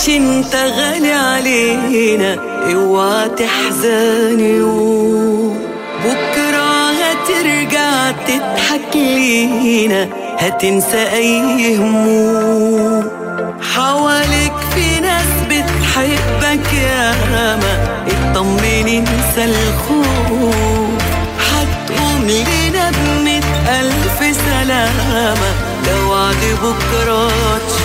تنساش انت غالي علينا اوعى تحزني بكرة هترجع تضحك لينا هتنسى اي هموم حواليك في ناس بتحبك ياما اطمن انسى الخوف هتقوم لنا بمئة ألف سلامة لو وعد بكرة تشوف